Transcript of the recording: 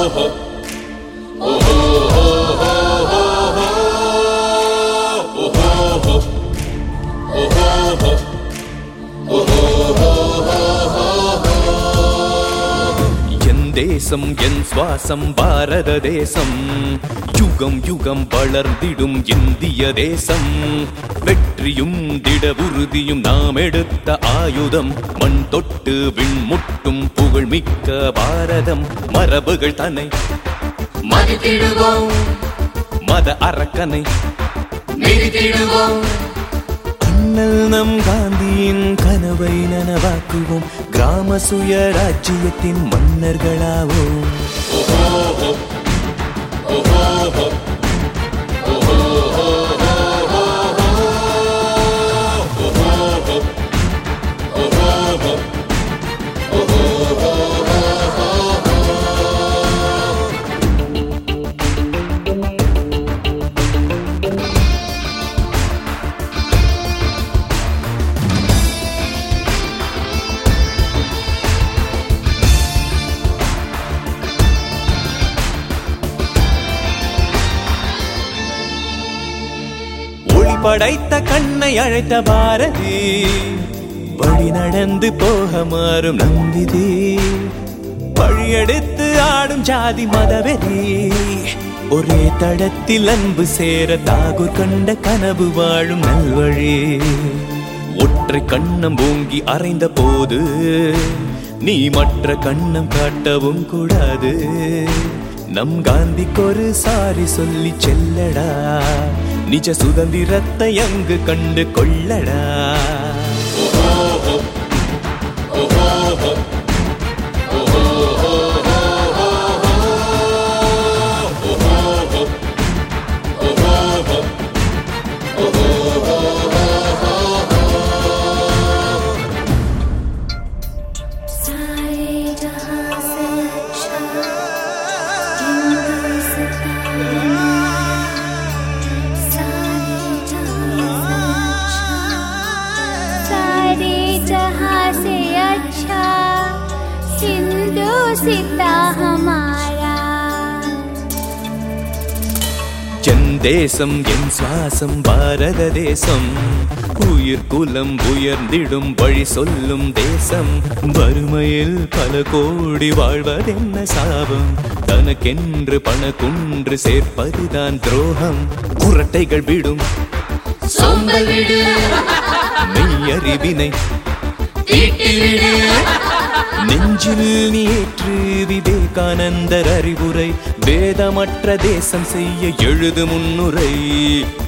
என் தேசம் என் சுவாசம் பாரத தேசம் யுகம் யுகம் வளர்ந்திடும் இந்திய தேசம் வெற்றியும் திட உறுதியும் நாம் எடுத்த ஆயுதம் மண் தொட்டு விண்முட்டும் புகழ்மிக்க பாரதம் மரபுகள் தன்னை மதித்திடுவோம் மத அரக்கனை மிதித்திடுவோம் அண்ணல் நம் காந்தியின் கனவை நனவாக்குவோம் கிராம சுயராஜ்யத்தின் மன்னர்களாவோம் ஒளி படைத்த கண்ணை அழைத்த பாரதி வழி நடந்து போக மாறும் நம்பிதி வழியெடுத்து ஆடும் ஜாதி மதவெறி ஒரே தடத்தில் அன்பு சேர தாகூர் கண்ட கனவு வாழும் நல்வழி ஒற்றை கண்ணம் ஓங்கி அறைந்த போது நீ மற்ற கண்ணம் காட்டவும் கூடாது நம் காந்திக்கொரு சாரி சொல்லி செல்லடா நிஜ சுதந்திரத்தை அங்கு கண்டு கொள்ளடா सारे जहां से अच्छा हिंदुस्तान सारे जहां से अच्छा सारे जहां से अच्छा हिंदुस्ता हमारा என் தேசம் என் சுவாசம் பாரத தேசம் உயிர் குலம் உயர்ந்திடும் வழி சொல்லும் தேசம் வறுமையில் பல கோடி வாழ்வதென்ன சாபம் தனக்கென்று பண குன்று சேர்ப்பதுதான் துரோகம் குரட்டைகள் விடும் சோம்பல் விடு மெய்யறிவினை தீட்டிவிடு நெஞ்சில் நீற்று விவேகானந்தர் அறிவுரை வேதமற்ற தேசம் செய்ய எழுது முன்னுரை